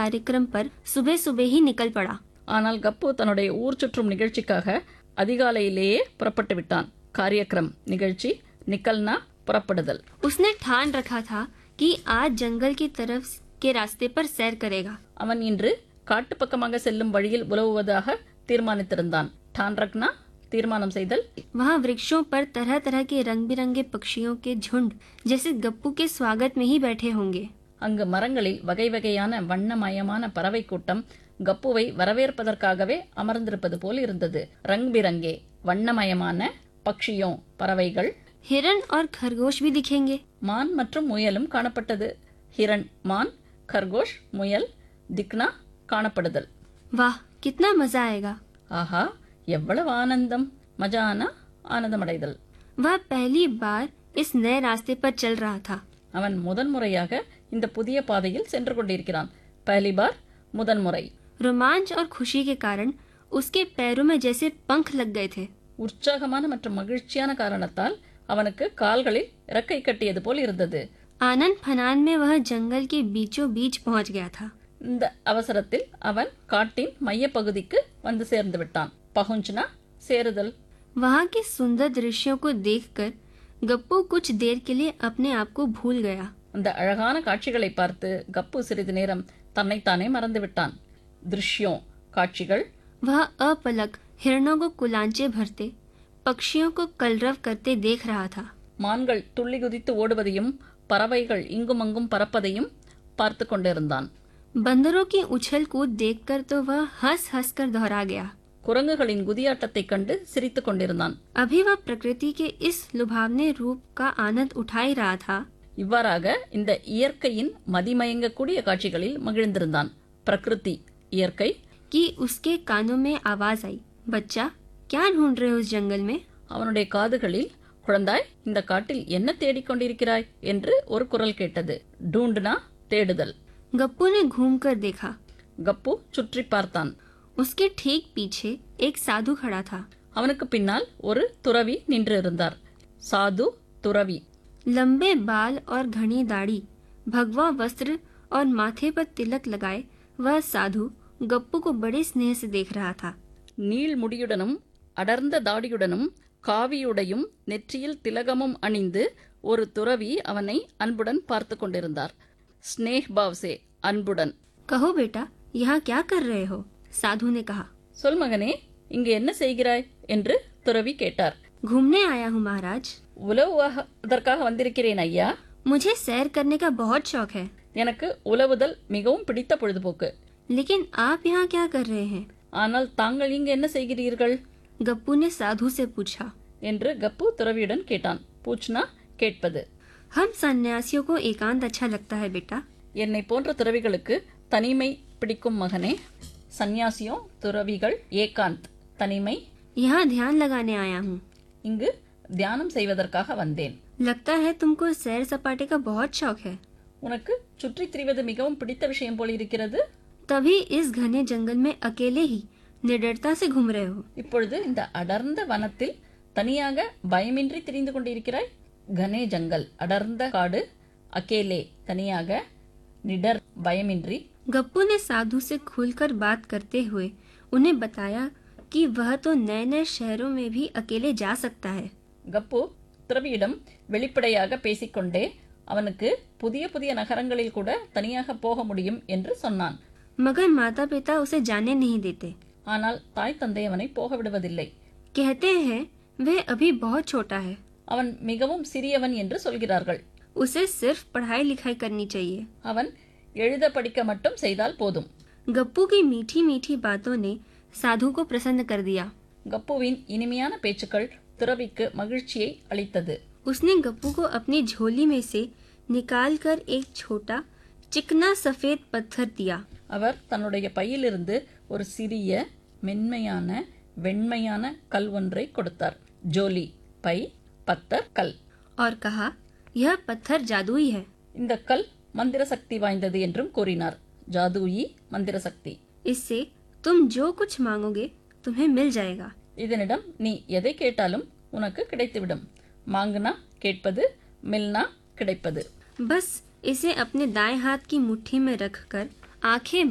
कार्यक्रम पर सुबह सुबह ही निकल पड़ा ஆனால் கப்பு தன்னுடைய ஊர் சுற்றும் நிகழ்ச்சிக்காக அதிகாலையிலேயே புறப்பட்டு விட்டான் காரியக்ரம் நிகழ்ச்சி நிக்கல்னா புறப்படுதல் उसने ठान रखा था कि आज जंगल की तरफ के रास्ते पर सैर करेगा அவன் இன்று காட்டு பக்கமாக செல்லும் வழியில் உலவுவதாக தீர்மானித்திருந்தான் டான் ரக்னா தீர்மானம் செய்தல் वहाँ वृक्षों पर तरह तरह के रंग बिरंगे पक्षियों के झुंड जैसे गप्पू के स्वागत में ही बैठे होंगे அங்கு மரங்களில் வகை வகையான வண்ணமயமான பறவை கூட்டம் கப்புவை வரவேற்பதற்காகவே அமர்ந்திருப்பது போல் இருந்தது ரங் பிரங்கே வண்ணமயமான பக்ஷியோ பறவைகள் हिरण और खरगोश भी दिखेंगे மான் மற்றும் முயலும் காணப்பட்டது ஹிரண் மான் கர்கோஷ் முயல் திக்னா காணப்படுதல் वाह कितना मजा आएगा ஆஹா எவ்வளவு ஆனந்தம் மஜானா ஆனந்தமடைதல் वह पहली बार इस नए रास्ते पर चल रहा था அவன் முதன்முறையாக இந்த புதிய பாதையில் சென்று கொண்டிருக்கிறான் பஹலிபார் முதன்முறை रोमांच और खुशी के कारण उसके पैरों में जैसे पंख लग गए थे உற்சாகமான மற்றும் மகிழ்ச்சியான காரணத்தால் அவனுக்கு கால்களில் இறக்கை கட்டியது போல் இருந்தது आनंद फनान में वह जंगल के बीचों बीच पहुंच गया था இந்த அவசரத்தில் அவன் காட்டின் மையப்பகுதிக்கு வந்து சேர்ந்து விட்டான் பகுஞ்சுனா சேருதல் वहां के सुंदर दृश्यों को देखकर गप्पू कुछ देर के लिए अपने आप को भूल गया அந்த அழகான காட்சிகளை பார்த்து கப்பு சிறிது நேரம் தன்னைத்தானே மறந்து விட்டான் திருஷ்யம் காட்சிகள் वह अपलक हिरणों को कुलांचे भरते पक्षियों को कलरव करते देख रहा था மான்கள் துள்ளி குதித்து ஓடுவதையும் பறவைகள் இங்குமங்கும் பறப்பதையும் பார்த்து கொண்டிருந்தான் बंदरों की उछल कूद देखकर तो वह हंस हंस कर दोहरा गया குரங்குகளின் குதியாட்டத்தைக் கண்டு சிரித்துக் கொண்டிருந்தான் अभी वह प्रकृति के इस लुभावने रूप का आनंद उठा ही रहा था இவ்வாறாக இந்த இயற்கையின் மதிமயங்கக்கூடிய காட்சிகளில் மகிழ்ந்திருந்தான் பிரகிருதி இயற்கை कि उसके कानों में आवाज आई बच्चा क्या ढूंढ रहे हो उस जंगल में அவனுடைய காதுகளில் குழந்தாய் இந்த காட்டில் என்ன தேடிக் கொண்டிருக்கிறாய் என்று ஒரு குரல் கேட்டது டூண்டுனா தேடுதல் गप्पू ने घूमकर देखा கப்பு சுற்றி பார்த்தான் उसके ठीक पीछे एक साधु खड़ा था அவனுக்கு பின்னால் ஒரு துறவி நின்று இருந்தார் சாது துறவி लंबे बाल और घनी दाढ़ी भगवा वस्त्र और माथे पर तिलक लगाए वह साधु गप्पू को बड़े स्नेह से देख रहा था நீள் முடியுடனும் அடர்ந்த தாடியுடனும் காவியுடையும் நெற்றியில் திலகமும் அணிந்து ஒரு துறவி அவனை அன்புடன் பார்த்து கொண்டிருந்தார் ஸ்னேஹ் பாவ்சே அன்புடன் कहो बेटा यहाँ क्या कर रहे हो साधु ने कहा சொல் மகனே இங்கு என்ன செய்கிறாய் என்று துறவி கேட்டார் घूमने आया हूँ महाराज உலவுவதற்காக வந்திருக்கிறேன் ஐயா मुझे सैर करने का बहुत शौक है எனக்கு உலவுதல் மிகவும் பிடித்த பொழுதுபோக்கு लेकिन आप यहाँ क्या कर रहे हैं ஆனால் தாங்கள் இங்கு என்ன செய்கிறீர்கள் गप्पू ने साधु से पूछा என்று கப்பு துறவியுடன் கேட்டான் பூச்னா கேட்பது हम सन्यासियों को एकांत अच्छा लगता है बेटा என்னை போன்ற துறவிகளுக்கு தனிமை பிடிக்கும் மகனே சந்நியாசியோ துறவிகள் ஏகாந்த் தனிமை यहाँ ध्यान लगाने आया हूँ இங்கு தியானம் செய்வதற்காக வந்தேன் लगता है तुमको सैर सपाटे का बहुत शौक है உனக்கு சுற்றித் திரிவது மிகவும் பிடித்த விஷயம் போல் இருக்கிறது तभी इस घने जंगल में अकेले ही निडरता से घूम रहे हो இப்பொழுது இந்த அடர்ந்த வனத்தில் தனியாக பயமின்றி திரிந்து கொண்டிருக்கிறாய் கனே ஜங்கல் அடர்ந்த காடு அகேலே தனியாக நிடர் பயமின்றி गप्पू ने साधु से खुलकर बात करते हुए उन्हें बताया कि वह तो नए नए शहरों में भी अकेले जा सकता है கப்பு துறவியிடம் வெளிப்படையாக பேசிக்கொண்டே அவனுக்கு புதிய புதிய நகரங்களில் கூட தனியாக போக முடியும் என்று சொன்னான் मगर माता पिता उसे जाने नहीं देते ஆனால் தாய் தந்தை அவனை போக விடுவதில்லை कहते हैं वह अभी बहुत छोटा है அவன் மிகவும் சிறியவன் என்று சொல்கிறார்கள் उसे सिर्फ पढ़ाई लिखाई करनी चाहिए அவன் எழுத படிக்க மட்டும் செய்தால் போதும் गप्पू की मीठी मीठी बातों ने साधु को प्रसन्न कर दिया கப்புவின் இனிமையான பேச்சுக்கள் துறவிக்கு மகிழ்ச்சியை அளித்தது उसने गप्पू को अपनी झोली में से निकालकर एक छोटा चिकना सफेद पत्थर दिया அவர் தன்னுடைய பையிலிருந்து ஒரு சிறிய மென்மையான வெண்மையான கல் ஒன்றை கொடுத்தார் ஜோலி பை பத்தர் கல் और कहा यह पत्थर जादुई है இந்த கல் மந்திர சக்தி வாய்ந்தது என்றும் கூறினார் ஜாதூயி மந்திர சக்தி इससे तुम जो कुछ मांगोगे तुम्हें मिल जाएगा இதனிடம் நீ எதை கேட்டாலும் உனக்கு கிடைத்துவிடும் மாங்குனா கேட்பது மில்னா கிடைப்பது बस इसे अपने दाएं हाथ की मुट्ठी में रखकर आंखें